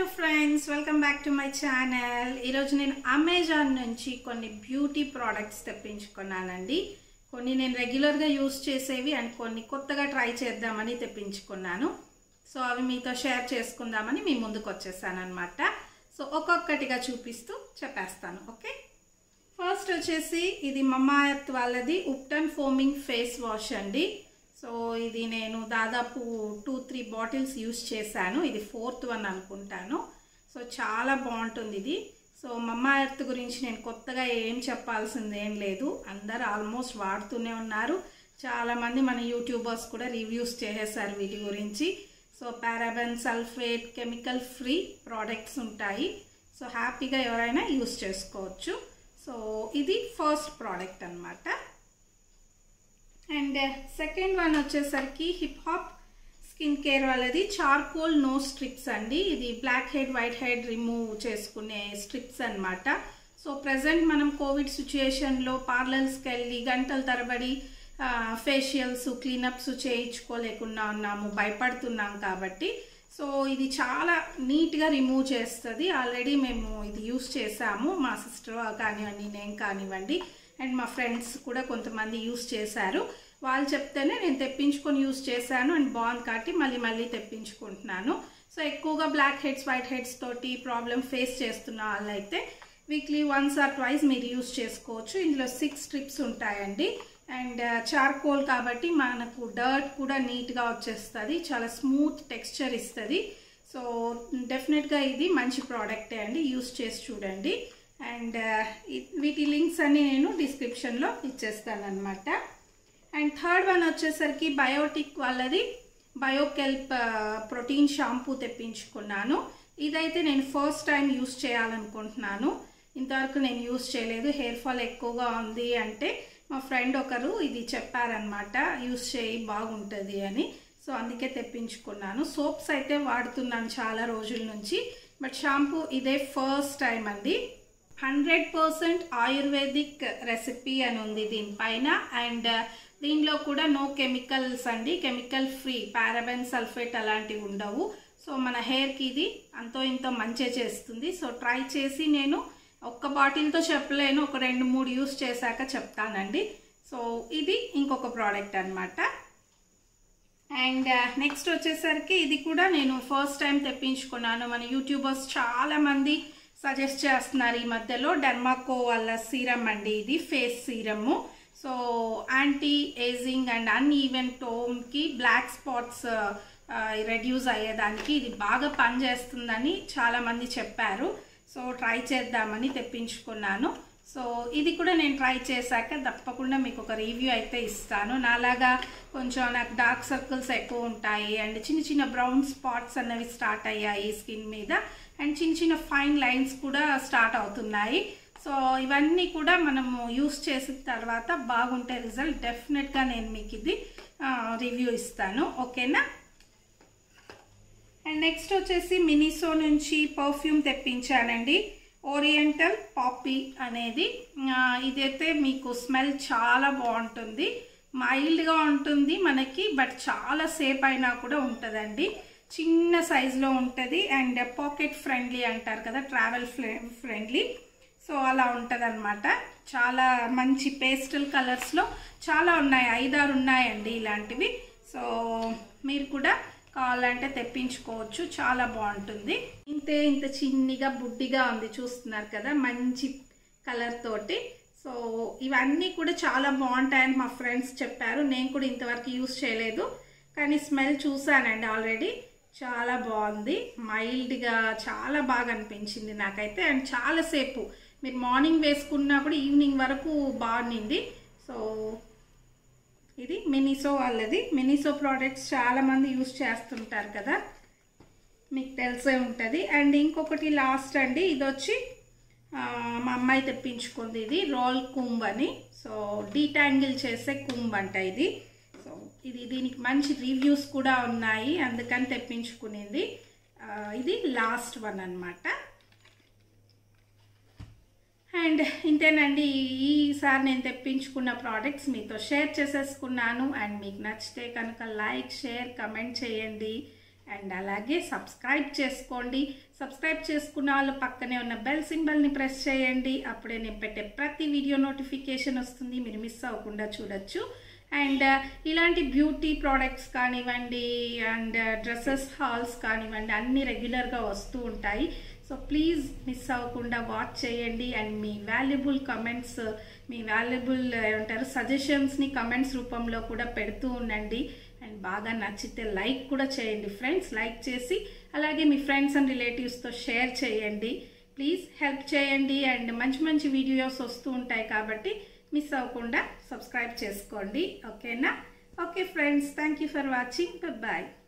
friends welcome back to my channel ఈరోజు నేను Amazon నుంచి కొన్ని బ్యూటీ ప్రోడక్ట్స్ తెప్పించుకున్నానండి కొన్ని నేను రెగ్యులర్గా యూస్ చేసేవి అండ్ కొన్ని కొత్తగా ట్రై చేద్దామని తెప్పించుకున్నాను సో అవి మీతో షేర్ చేసుకుందామని మీ ముందుకు వచ్చేసాను అనమాట సో ఒక్కొక్కటిగా చూపిస్తూ చెప్పేస్తాను ఓకే ఫస్ట్ వచ్చేసి ఇది మమ్మాయత్ వాళ్ళది ఉప్టన్ ఫోమింగ్ ఫేస్ వాష్ అండి సో ఇది నేను దాదాపు టూ త్రీ బాటిల్స్ యూస్ చేశాను ఇది ఫోర్త్ వన్ అనుకుంటాను సో చాలా బాగుంటుంది ఇది సో మమ్మా ఎర్త్ గురించి నేను కొత్తగా ఏం చెప్పాల్సింది ఏం లేదు అందరు ఆల్మోస్ట్ వాడుతూనే ఉన్నారు చాలామంది మన యూట్యూబర్స్ కూడా రివ్యూస్ చేసేసారు వీటి గురించి so paraben sulphate chemical free products ఉంటాయి సో హ్యాపీగా ఎవరైనా యూస్ చేసుకోవచ్చు సో ఇది ఫస్ట్ ప్రోడక్ట్ అనమాట అండ్ సెకండ్ వన్ వచ్చేసరికి హిప్ హాప్ స్కిన్ కేర్ వాళ్ళది చార్కోల్ నో స్ట్రిప్స్ అండి ఇది black head white head remove చేసుకునే స్ట్రిప్స్ అనమాట సో ప్రజెంట్ మనం కోవిడ్ సిచ్యుయేషన్లో పార్లర్స్కి వెళ్ళి గంటల తరబడి ఫేషియల్స్ క్లీనప్స్ చేయించుకోలేకుండా ఉన్నాము భయపడుతున్నాం కాబట్టి సో ఇది చాలా నీట్గా రిమూవ్ చేస్తుంది ఆల్రెడీ మేము ఇది యూస్ చేసాము మా సిస్టర్ కానివ్వండి నేను కానివ్వండి అండ్ మా ఫ్రెండ్స్ కూడా కొంతమంది యూస్ చేశారు వాళ్ళు చెప్తేనే నేను తెప్పించుకొని యూస్ చేశాను అండ్ బాగుంది కాబట్టి మళ్ళీ మళ్ళీ తెప్పించుకుంటున్నాను సో ఎక్కువగా బ్లాక్ హెడ్స్ వైట్ హెడ్స్ తోటి ప్రాబ్లం ఫేస్ చేస్తున్న వాళ్ళైతే వీక్లీ వన్స్ ఆర్ ట్వైస్ మీరు యూస్ చేసుకోవచ్చు ఇందులో సిక్స్ స్ట్రిప్స్ ఉంటాయండి అండ్ చార్కోల్ కాబట్టి మనకు డర్ట్ కూడా నీట్గా వచ్చేస్తుంది చాలా స్మూత్ టెక్స్చర్ ఇస్తుంది సో డెఫినెట్గా ఇది మంచి ప్రోడక్టే అండి యూస్ చేసి చూడండి అండ్ వీటి లింక్స్ అన్ని నేను డిస్క్రిప్షన్లో ఇచ్చేస్తాను అనమాట అండ్ థర్డ్ వన్ వచ్చేసరికి బయోటిక్ వాళ్ళది బయోకెల్ప్ ప్రోటీన్ షాంపూ తెప్పించుకున్నాను ఇదైతే నేను ఫస్ట్ టైం యూస్ చేయాలనుకుంటున్నాను ఇంతవరకు నేను యూస్ చేయలేదు హెయిర్ ఫాల్ ఎక్కువగా ఉంది అంటే మా ఫ్రెండ్ ఒకరు ఇది చెప్పారనమాట యూస్ చేయి బాగుంటుంది అని సో అందుకే తెప్పించుకున్నాను సోప్స్ అయితే వాడుతున్నాను చాలా రోజుల నుంచి బట్ షాంపూ ఇదే ఫస్ట్ టైం అండి హండ్రెడ్ పర్సెంట్ ఆయుర్వేదిక్ రెసిపీ అని ఉంది దీనిపైన అండ్ దీనిలో కూడా నో కెమికల్స్ అండి కెమికల్ ఫ్రీ పారాబెన్ సల్ఫేట్ అలాంటివి ఉండవు సో మన హెయిర్కి ఇది అంతో ఇంతో మంచి చేస్తుంది సో ట్రై చేసి నేను ఒక్క బాటిల్తో చెప్పలేను ఒక రెండు మూడు యూస్ చేశాక చెప్తానండి సో ఇది ఇంకొక ప్రోడక్ట్ అనమాట అండ్ నెక్స్ట్ వచ్చేసరికి ఇది కూడా నేను ఫస్ట్ టైం తెప్పించుకున్నాను మన యూట్యూబర్స్ చాలా మంది సజెస్ట్ చేస్తున్నారు ఈ మధ్యలో డెర్మాకో వాళ్ళ సీరం అండి ఇది face serum so anti ageing and uneven టోమ్కి బ్లాక్ స్పాట్స్ రెడ్యూస్ అయ్యేదానికి ఇది బాగా పనిచేస్తుందని చాలామంది చెప్పారు సో ట్రై చేద్దామని తెప్పించుకున్నాను సో ఇది కూడా నేను ట్రై చేశాక తప్పకుండా మీకు ఒక రివ్యూ అయితే ఇస్తాను నాలాగా కొంచెం నాకు డార్క్ సర్కిల్స్ ఎక్కువ ఉంటాయి అండ్ చిన్న చిన్న బ్రౌన్ స్పాట్స్ అన్నవి స్టార్ట్ అయ్యాయి స్కిన్ మీద అండ్ చిన్న చిన్న ఫైన్ లైన్స్ కూడా స్టార్ట్ అవుతున్నాయి సో ఇవన్నీ కూడా మనము యూస్ చేసిన తర్వాత బాగుంటే రిజల్ట్ డెఫినెట్గా నేను మీకు ఇది రివ్యూ ఇస్తాను ఓకేనా అండ్ నెక్స్ట్ వచ్చేసి మినిసో నుంచి పర్ఫ్యూమ్ తెప్పించానండి ఓరియంటల్ పాపీ అనేది ఇదైతే మీకు స్మెల్ చాలా బాగుంటుంది మైల్డ్గా ఉంటుంది మనకి బట్ చాలా సేప్ అయినా కూడా ఉంటుందండి చిన్న సైజులో ఉంటుంది అండ్ పాకెట్ ఫ్రెండ్లీ అంటారు కదా ట్రావెల్ ఫ్రెండ్లీ సో అలా ఉంటుంది అనమాట చాలా మంచి పేస్టల్ కలర్స్లో చాలా ఉన్నాయి ఐదారు ఉన్నాయండి ఇలాంటివి సో మీరు కూడా కావాలంటే తెప్పించుకోవచ్చు చాలా బాగుంటుంది ఇంతే ఇంత చిన్నిగా బుడ్డిగా ఉంది చూస్తున్నారు కదా మంచి కలర్ తోటి సో ఇవన్నీ కూడా చాలా బాగుంటాయని మా ఫ్రెండ్స్ చెప్పారు నేను కూడా ఇంతవరకు యూస్ చేయలేదు కానీ స్మెల్ చూసానండి ఆల్రెడీ చాలా బాగుంది మైల్డ్గా చాలా బాగా అనిపించింది నాకైతే అండ్ చాలాసేపు మీరు మార్నింగ్ వేసుకున్నా కూడా ఈవినింగ్ వరకు బాగుంది సో ఇది మినిసో వాళ్ళది మినిసో ప్రోడక్ట్స్ చాలామంది యూస్ చేస్తుంటారు కదా మీకు తెలిసే ఉంటుంది అండ్ ఇంకొకటి లాస్ట్ అండి ఇది వచ్చి మా అమ్మాయి తెప్పించుకుంది ఇది రోల్ కుంబ్ అని సో డీటాంగిల్ చేసే కుంబ్ అంట ఇది సో ఇది దీనికి మంచి రివ్యూస్ కూడా ఉన్నాయి అందుకని తెప్పించుకునేది ఇది లాస్ట్ వన్ అనమాట అండ్ ఇంతేనండి ఈసారి నేను తెప్పించుకున్న ప్రోడక్ట్స్ మీతో షేర్ చేసేసుకున్నాను అండ్ మీకు నచ్చితే కనుక లైక్ షేర్ కమెంట్ చేయండి అండ్ అలాగే సబ్స్క్రైబ్ చేసుకోండి సబ్స్క్రైబ్ చేసుకున్న వాళ్ళు పక్కనే ఉన్న బెల్ సింబల్ని ప్రెస్ చేయండి అప్పుడే నేను పెట్టే ప్రతి వీడియో నోటిఫికేషన్ వస్తుంది మీరు మిస్ అవ్వకుండా చూడొచ్చు అండ్ ఇలాంటి బ్యూటీ ప్రోడక్ట్స్ కానివ్వండి అండ్ డ్రెస్సెస్ హాల్స్ కానివ్వండి అన్నీ రెగ్యులర్గా వస్తూ ఉంటాయి సో ప్లీజ్ మిస్ అవ్వకుండా వాచ్ చేయండి అండ్ మీ వాల్యుబుల్ కమెంట్స్ మీ వాల్యుబుల్ ఏమంటారు సజెషన్స్ని కమెంట్స్ రూపంలో కూడా పెడుతూ ఉండండి అండ్ బాగా నచ్చితే లైక్ కూడా చేయండి ఫ్రెండ్స్ లైక్ చేసి అలాగే మీ ఫ్రెండ్స్ అండ్ రిలేటివ్స్తో షేర్ చేయండి ప్లీజ్ హెల్ప్ చేయండి అండ్ మంచి మంచి వీడియోస్ వస్తూ ఉంటాయి కాబట్టి మిస్ అవ్వకుండా సబ్స్క్రైబ్ చేసుకోండి ఓకేనా okay friends thank you for watching bye